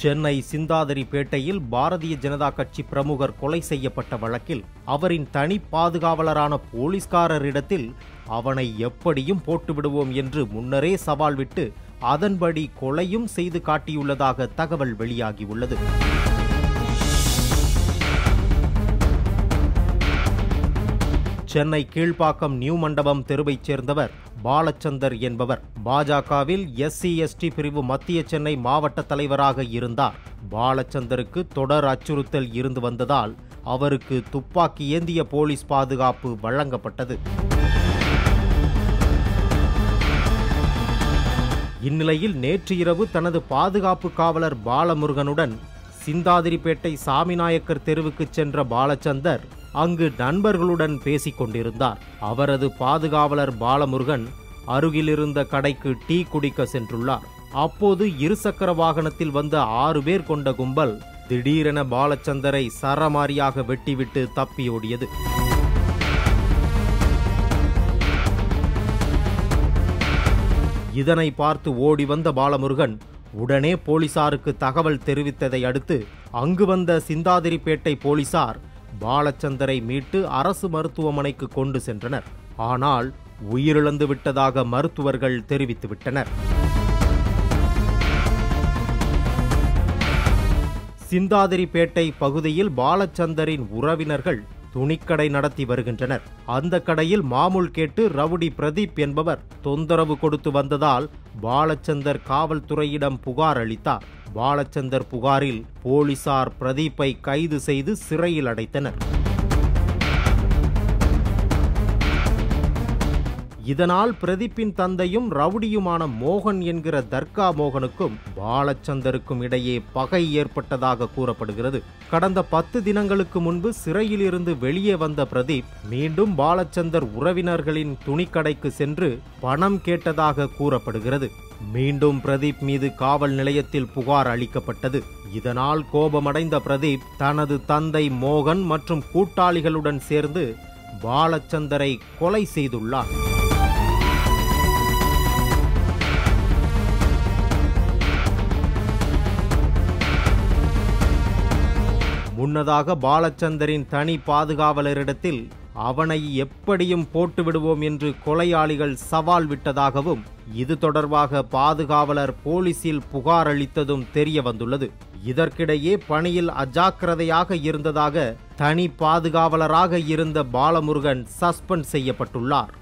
சென்னை சிந்தாதிரிப்பேட்டையில் பாரதிய ஜனதா கட்சி பிரமுகர் கொலை செய்யப்பட்ட வழக்கில் அவரின் தனி பாதுகாவலரான போலீஸ்காரரிடத்தில் அவனை எப்படியும் போட்டு விடுவோம் என்று முன்னரே சவால் விட்டு அதன்படி கொலையும் செய்து காட்டியுள்ளதாக தகவல் வெளியாகியுள்ளது சென்னை கீழ்ப்பாக்கம் நியூ மண்டபம் தெருவைச் சேர்ந்தவர் பாலச்சந்தர் என்பவர் பாஜகவில் எஸ்சி எஸ்டி பிரிவு மத்திய சென்னை மாவட்ட தலைவராக இருந்தார் பாலச்சந்தருக்கு தொடர் அச்சுறுத்தல் இருந்து வந்ததால் அவருக்கு துப்பாக்கி ஏந்திய போலீஸ் பாதுகாப்பு வழங்கப்பட்டது இந்நிலையில் நேற்று இரவு தனது பாதுகாப்பு காவலர் பாலமுருகனுடன் சிந்தாதிரிப்பேட்டை சாமிநாயக்கர் தெருவுக்கு சென்ற பாலச்சந்தர் அங்கு நண்பர்களுடன் பேசிக் கொண்டிருந்தார் அவரது பாதுகாவலர் பாலமுருகன் அருகிலிருந்த கடைக்கு டீ குடிக்க சென்றுள்ளார் அப்போது இருசக்கர வாகனத்தில் வந்த ஆறு பேர் கொண்ட கும்பல் திடீரென பாலச்சந்தரை சரமாரியாக வெட்டிவிட்டு தப்பியோடியது இதனை பார்த்து ஓடி வந்த பாலமுருகன் உடனே போலீசாருக்கு தகவல் தெரிவித்ததை அடுத்து அங்கு வந்த சிந்தாதிரிப்பேட்டை போலீசார் பாலச்சந்தரை மீட்டு அரசு மருத்துவமனைக்கு கொண்டு சென்றனர் ஆனால் உயிரிழந்து விட்டதாக மருத்துவர்கள் தெரிவித்துவிட்டனர் சிந்தாதிரிப்பேட்டை பகுதியில் பாலச்சந்தரின் உறவினர்கள் துணிக்கடை நடத்தி வருகின்றனர் அந்த கடையில் மாமூல் கேட்டு ரவுடி பிரதீப் என்பவர் தொந்தரவு கொடுத்து வந்ததால் பாலச்சந்தர் காவல்துறையிடம் புகார் அளித்தார் பாலச்சந்தர் புகாரில் போலீசார் பிரதீப்பை கைது செய்து சிறையில் அடைத்தனர் இதனால் பிரதீப்பின் தந்தையும் ரவுடியுமான மோகன் என்கிற தர்கா மோகனுக்கும் பாலச்சந்தருக்கும் இடையே பகை ஏற்பட்டதாக கூறப்படுகிறது கடந்த பத்து தினங்களுக்கு முன்பு சிறையில் இருந்து வெளியே வந்த பிரதீப் மீண்டும் பாலச்சந்தர் உறவினர்களின் துணிக்கடைக்கு சென்று பணம் கேட்டதாக கூறப்படுகிறது மீண்டும் பிரதீப் மீது காவல் நிலையத்தில் புகார் அளிக்கப்பட்டது இதனால் கோபமடைந்த பிரதீப் தனது தந்தை மோகன் மற்றும் கூட்டாளிகளுடன் சேர்ந்து பாலச்சந்தரை கொலை செய்துள்ளார் முன்னதாக பாலச்சந்தரின் தனி பாதுகாவலரிடத்தில் அவனை எப்படியும் போட்டு விடுவோம் என்று கொலையாளிகள் சவால் விட்டதாகவும் இது தொடர்பாக பாதுகாவலர் போலீசில் புகார் அளித்ததும் தெரிய வந்துள்ளது இதற்கிடையே பணியில் அஜாக்கிரதையாக இருந்ததாக தனி பாதுகாவலராக இருந்த பாலமுருகன் சஸ்பெண்ட் செய்யப்பட்டுள்ளார்